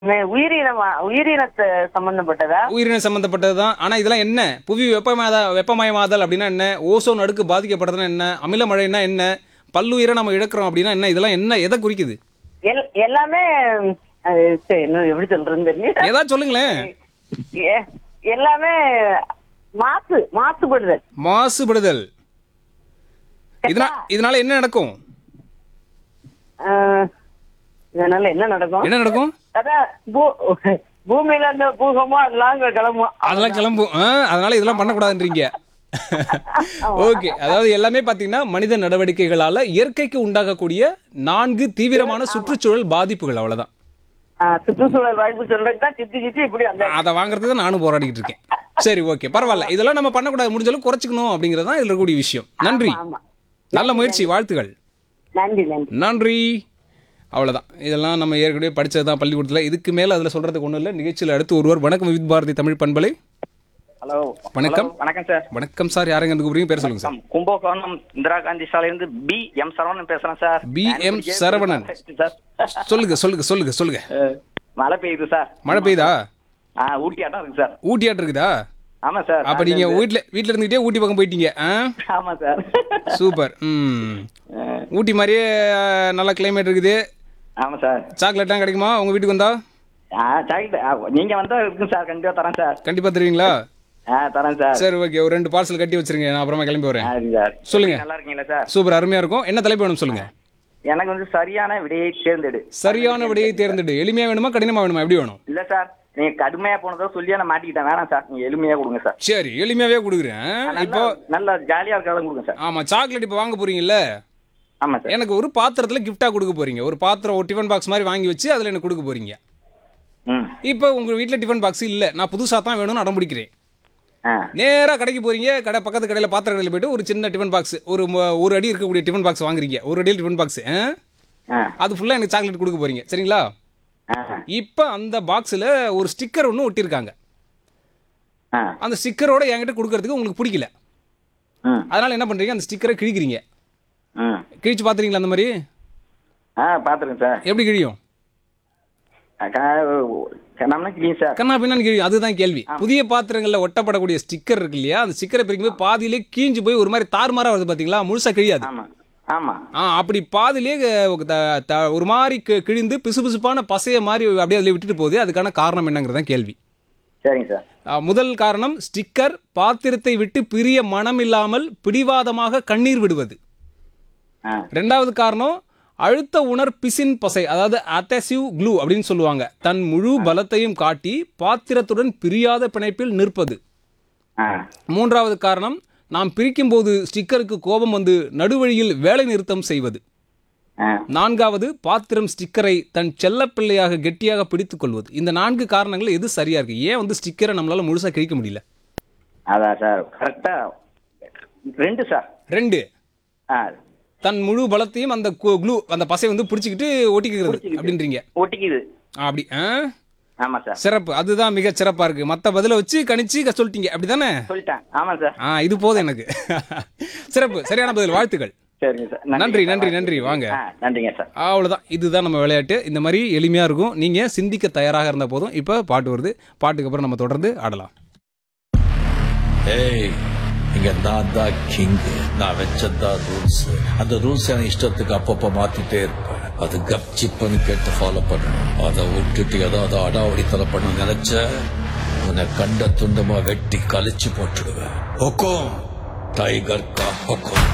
மே- உயிரினமா உயிரினத்தை சம்பந்தப்பட்டதா உயிரின சம்பந்தப்பட்டது தான் ஆனா இதெல்லாம் என்ன புவி வெப்பமயதா வெப்பமயமாதல் அப்படின்னா என்ன ஓசோன் அடுக்கு பாதிக்கப்படுறதுன்னா என்ன அமில மழைன்னா என்ன பல்லுயிரை நம்ம இழக்கிறோம் அப்படின்னா என்ன இதெல்லாம் என்ன எதை குறிக்குது எல்- எல்லாமே அது சரி இன்னும் எப்படி சொல்றதுன்னு தெரியல ஏதாவது சொல்லுங்களேன் எ- எல்லாமே மாசு மாசுபடுதல் மாசுபடுதல் இதனால இதனால என்ன நடக்கும் ஆஹ், இதனால என்ன நடக்கும் என்ன நடக்கும் அதான் பூ- பூமியில இருந்த பூகமோ அதெல்லாம் அங்க கிளம்பும் அதெல்லாம் கிளம்பும் ஆ, அதனால இதெல்லாம் பண்ணக்கூடாதுன்றீங்க ஓகே அதாவது எல்லாமே பாத்தீங்கன்னா மனித நடவடிக்கைகளால இயற்கைக்கு உண்டாகக்கூடிய நான்கு தீவிரமான சுற்றுச்சூழல் பாதிப்புகள் அவ்வளவுதான் ஆஹ், சுற்றுச்சூழல் வாய்ப்பு சொல்றதுக்கு தான் சித்தி சித்தி இப்படி அந்த அதை வாங்குறதுக்கு தான் நானும் போராடிக்கிட்டு இருக்கேன் சரி ஓகே பரவாயில்ல இதெல்லாம் நம்ம பண்ணக்கூடாது முடிஞ்ச அளவுக்கு குறைச்சிக்கணும் அப்படிங்கிறது தான் இதுல இருக்கக்கூடிய விஷயம் நன்றி ஆமா நல்ல முயற்சி வாழ்த்துகள் நன்றி நன்றி நன்றி அவ்வளவுதான் இதெல்லாம் நம்ம ஏற்கனவே படிச்சது தான் பள்ளிக்கூடத்தில் இதுக்கு மேல அதுல சொல்றதுக்கு ஒன்றும் இல்லை நிகழ்ச்சியில் அடுத்து ஒருவர் வணக்கம் வித் பாரதி தமிழ் பண்பலை ஹலோ வணக்கம். ஹலோ, வணக்கம் சார் வணக்கம் சார் யாருங்க இருந்து கூப்பிடுறீங்க பேர் சொல்லுங்க சார் வணக்கம். கும்பகோணம் இந்திரா காந்தி சாலையிலிருந்து பி எம் சரவணன் பேசுறேன் sir P. M. Saravanan. Sir சொல்லுங்க சொல்லுங்க சொல்லுங்க சொல்லுங்க அஹ், மழை பெய்யுது சார் மழை பெய்யுதா ஆ ஊட்டி ஆட்டம் இருக்கு சார் ஊட்டியாட்டு இருக்குதா ஆமா சார் அப்ப நீங்க வீட்ல வீட்ல இருந்துகிட்டே ஊட்டி பக்கம் போயிட்டீங்க ஆ ஆமா சார் சூப்பர் ம் அஹ், ஊட்டி மாதிரியே அஹ், நல்ல கிளைமேட் இருக்குது ஆமா சார் சாக்லேட்லாம் கிடைக்குமா உங்க வீட்டுக்கு வந்தா ஆ சாக்லேட் ஆ, நீங்க வந்தா இருக்கும் சார் கண்டிப்பா தரேன் சார் கண்டிப்பா தருவீங்களா ஆ தரேன் சார் சரி ஓகே ஒரு ரெண்டு பார்சல் கட்டி வச்சிருங்க நான் அப்புறமா கிளம்பி வரேன் ஆ, சரி சார் சொல்லுங்க. நல்லா இருக்கீங்களா சார் சூப்பர் அருமையா இருக்கும் என்ன தலைப்பு வேணும் சொல்லுங்க எனக்கு வந்து சரியான விடையை தேர்ந்தெடு சரியான விடையை தேர்ந்தெடு எளிமையா வேணுமா கடினமா வேணுமா எப்படி வேணும் இல்ல சார் நீங்க கடுமையா போனதோ சொல்லி நான் மாட்டிக்கிட்டேன் வேணாம் சார் நீங்க எளிமையா கொடுங்க சார் சரி எளிமையாவே கொடுக்குறேன் இப்போ நல்லா நல்லா ஜாலியா இருக்காதான் கொடுங்க சார் ஆமா சாக்லேட் இப்போ வாங்க போறீங்கல்ல ஆமா சார் எனக்கு ஒரு பாத்திரத்துல கிஃப்டா கொடுக்க போறீங்க ஒரு பாத்திரம் ஒரு டிஃபன் பாக்ஸ் மாதிரி வாங்கி வச்சு அதுல எனக்கு கொடுக்க போறீங்க ம் இப்போ உங்க வீட்ல டிஃபன் பாக்ஸ் இல்ல நான் புதுசா தான் வேணும்னு அடம் பிடிக்கிறேன் ஆ நேரா கடைக்கு போறீங்க கடை பக்கத்து கடையில பாத்திர கடையில போயிட்டு ஒரு சின்ன டிஃபன் பாக்ஸ் ஒரு ம- ஒரு அடி இருக்கக்கூடிய டிஃபன் பாக்ஸ் வாங்குறீங்க ஒரு அடியில் டிஃபன் பாக்ஸ் ஆ அது ஃபுல்லா எனக்கு சாக்லேட் கொடுக்க போறீங்க சரிங்களா ஆ இப்போ அந்த பாக்ஸில் ஒரு ஸ்டிக்கர் ஒன்று ஒட்டியிருக்காங்க ஆ அந்த ஸ்டிக்கரோட என்கிட்ட கொடுக்கறதுக்கு உங்களுக்கு பிடிக்கல ம் அதனால என்ன பண்றீங்க அந்த ஸ்டிக்கரை கிழிக்கிறீங்க ம் கிழிச்சு பார்த்துறீங்களா அந்த மாதிரி ஆ பார்த்துருக்கேன் சார் எப்படி கிழியும் நம்மளே கிளீன் சார் கண்ணா பின்னான்னு கிழியும் அதுதான் கேள்வி புதிய பாத்திரங்களில் ஒட்டப்படக்கூடிய ஸ்டிக்கர் இருக்கு இல்லையா அந்த ஸ்டிக்கரை பிரிக்கும்போது பாதியிலே கீஞ்சு போய் ஒரு மாதிரி தாறுமாறா வருது பார்த்தீங்களா முழுசா கிழியாது ஆமா ஆமா ஆ அப்படி பாதியிலே அஹ், த- த- ஒரு மாதிரி கி- கிழிந்து பிசுபிசுப்பான பசைய மாதிரி அப்படியே அதில் விட்டுட்டு போகுது அதுக்கான காரணம் என்னங்கிறதான் கேள்வி சரிங்க சார் ஆ, முதல் காரணம் ஸ்டிக்கர் பாத்திரத்தை விட்டு பிரிய மனம் இல்லாமல் பிடிவாதமாக கண்ணீர் விடுவது ஆ ரெண்டாவது காரணம் அழுத்த உணர் பிசின் பசை அதாவது அத்தசிவ் க்ளூ அப்படின்னு சொல்லுவாங்க தன் முழு பலத்தையும் காட்டி பாத்திரத்துடன் பிரியாத பிணைப்பில் நிற்பது ஆ மூன்றாவது காரணம் நாம் பிரிக்கும்போது ஸ்டிக்கருக்கு கோபம் வந்து நடுவழியில் வேலை நிறுத்தம் செய்வது ஆ நான்காவது பாத்திரம் ஸ்டிக்கரை தன் செல்லப்பிள்ளையாக கெட்டியாக பிடித்துக் கொள்வது இந்த நான்கு காரணங்கள் எது சரியா இருக்கு ஏன் வந்து ஸ்டிக்கரை நம்மளால முழுசா கிழிக்க முடியல அதான் சார் கரெக்டா ரெண்டு சார் ரெண்டு ஆ தன் முழு பலத்தையும் அந்த க்ளூ அந்த பசை வந்து பிடிச்சிக்கிட்டு ஒட்டிக்கிறது அப்படின்றீங்க ஒட்டிக்குது ஆ, அப்படி ஆ ஆமா சார் சிறப்பு அதுதான் மிக சிறப்பா இருக்கு மத்த பதில வச்சு கணிச்சு க- சொல்லிட்டீங்க அப்படிதானே சொல்லிட்டேன் ஆமா சார் ஆ இது போதும் எனக்கு சிறப்பு சரியான பதில் வாழ்த்துக்கள் சரிங்க சார் நன்றி, நன்றி, நன்றி, வாங்க. ஆ நன்றிங்க சார் அவ்வளவுதான் இதுதான் நம்ம விளையாட்டு இந்த மாதிரி எளிமையா இருக்கும் நீங்க சிந்திக்க தயாராக இருந்த போதும் இப்போ பாட்டு வருது பாட்டுக்கு அப்புறம் நம்ம தொடர்ந்து ஆடலாம் ஏய் இங்க நான் தான் கிங் நான் வச்சதான் ரூல்ஸ் அந்த ரூல்ஸ் என் இஷ்டத்துக்கு அப்பப்ப மாத்திட்டே இருப்பேன் அது கப்சிப்புன்னு கேட்டு ஃபாலோ பண்ணணும் அதை விட்டுட்டு ஏதாவது அடாவடித்தலை பண்ண நினைச்ச உன்னை கண்ட துண்டமா வெட்டி கழிச்சு போட்டுடுவேன் ஹொக்கோம் டைகர் கா ஹொக்கோம்